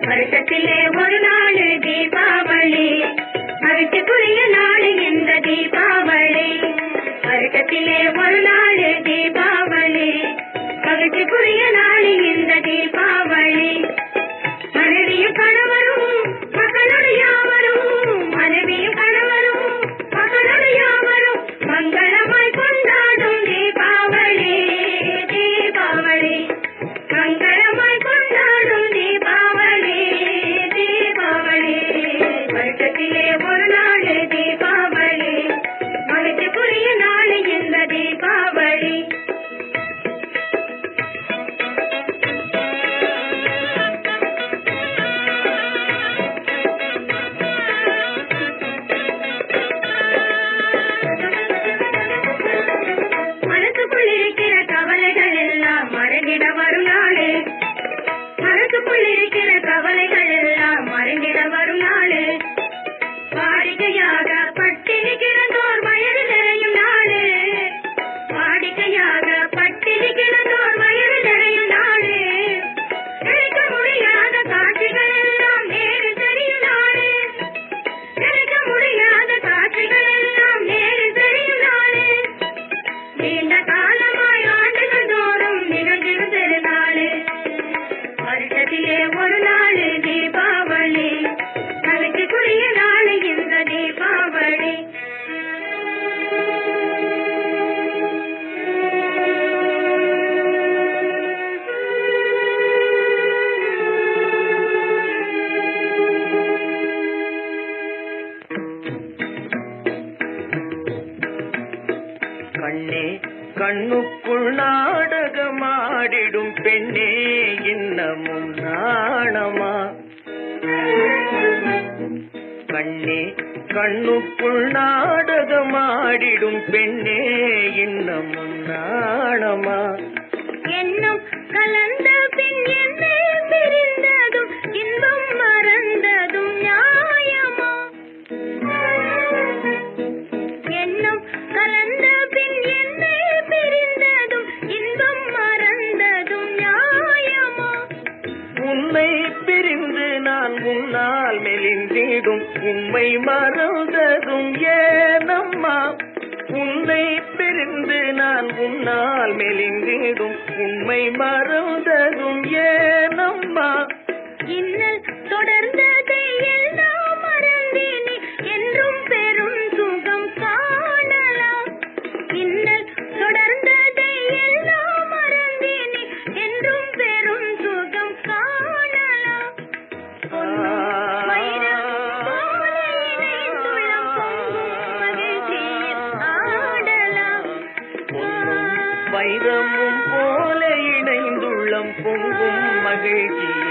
வருஷத்திலே ஒரு நாள் தீபாவளி மகிழ்ச்சிக்குரிய நாள் இந்த தீபாவளி வருஷத்திலே ஒரு நாள் தீபாவளி மகிழ்ச்சிக்குரிய நாள் இந்த தீபாவளி மனைவியும் கணவரும் மகளோடு யாவரும் மனைவியும் கணவரும் மகளோடு யாவரும் மங்களமாய் கொண்டாடும் தீபாவளி தீபாவளி மங்களமாய் கொண்டாடும் தீபாவளி தீபாவளி வருஷத்திலே ஒரு நாள் தீபாவளி மகிழ்ச்சிக்குரிய நாள் இந்த தீபாவளி மனசுக்குள் இருக்கிற கவலைகள் எல்லாம் மறைந்திட வரும் நாளே மனசுக்குள் இருக்கிற கவலைகள் எல்லாம் மறைந்திட வரும் நாளே வாடிக்கையாக பட்டினி கிடந்தோர் வயது நிறையும் நாளே வாடிக்கையாக பட்டினி கிடந்தோர் வயது நிறையும் நாளே நினைக்க முடியாத காட்சிகள் எல்லாம் நேரு தெரியும் நாளே நினைக்க முடியாத காட்சிகள் எல்லாம் நேரு தெரியும் நாளே நீண்ட காலமாய் ஆண்டுகள் தோறும் நிகழ்ந்திருந்தது நாளே வருஷத்திலே ஒரு நாள் தீபாவளி மகிழ்ச்சிக்குரிய நாள் இந்த தீபாவளி கண்ணே கண்ணுக்குள் நாடகமாடிடும் பெண்ணே இன்னமும் நாணமா கண்ணே கண்ணுக்குள் நாடகமாடிடும் பெண்ணே இன்னமும் நாணமா எண்ணம் கலந்த பின் என்னை பிரிந்ததும் இன்பம் மறந்ததும் நியாயமா எண்ணம் கலந்த பின் என்னை பிரிந்ததும் இன்பம் மறந்ததும் நியாயமா உன்னை பிரிந்து நான் உன்னால் மெலிந்திடும் உண்மை மறந்ததும் ஏனம்மா உன்னை பிரிந்து நான் உன்னால் மெலிந்திடும் உண்மை மறந்ததும் ஏனம்மா இன்னல் தொடர்ந்ததை எல்லாம் மறந்தேனே என்றும் பெரும் சுகம் காணலாம் இன்னல் தொடர்ந்ததை எல்லாம் மறந்தேனே என்றும் பெரும் சுகம் காணலாம் வைரம் போல இணைந்துள்ளம் பொங்கும் மகிழ்ச்சியில் ஆடலாம் வைரமும் போல இணைந்துள்ளம் பொங்கும் மகிழ்ச்சி